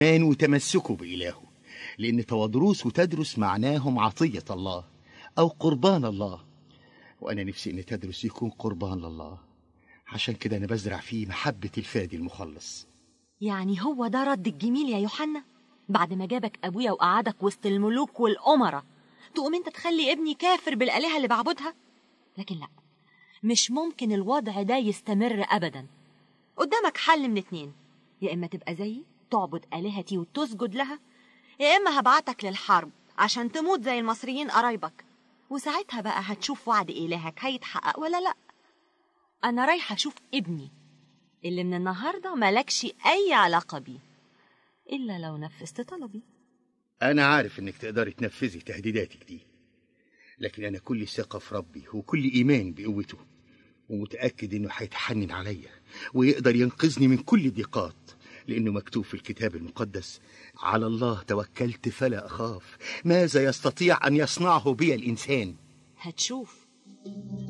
الإيمان وتمسكه بإلهه لأن تودروس وتدرس معناهم عطية الله أو قربان الله وأنا نفسي إن تدرس يكون قربان لله عشان كده أنا بزرع فيه محبة الفادي المخلص يعني هو ده رد الجميل يا يوحنا بعد ما جابك أبويا وقعدك وسط الملوك والأمراء تقوم أنت تخلي ابني كافر بالآلهة اللي بعبدها لكن لا مش ممكن الوضع ده يستمر أبدا قدامك حل من اتنين يا إما تبقى زيي تعبد آلهتي وتسجد لها يا إما هبعتك للحرب عشان تموت زي المصريين قرايبك وساعتها بقى هتشوف وعد إلهك هيتحقق ولا لأ أنا رايحة أشوف ابني اللي من النهاردة ملكش أي علاقة بيه إلا لو نفذت طلبي أنا عارف إنك تقدري تنفذي تهديداتك دي لكن أنا كل ثقة في ربي وكل إيمان بقوته ومتأكد إنه هيتحنن عليا ويقدر ينقذني من كل ضيقات لأنه مكتوب في الكتاب المقدس على الله توكلت فلا أخاف ماذا يستطيع أن يصنعه بي الإنسان هتشوف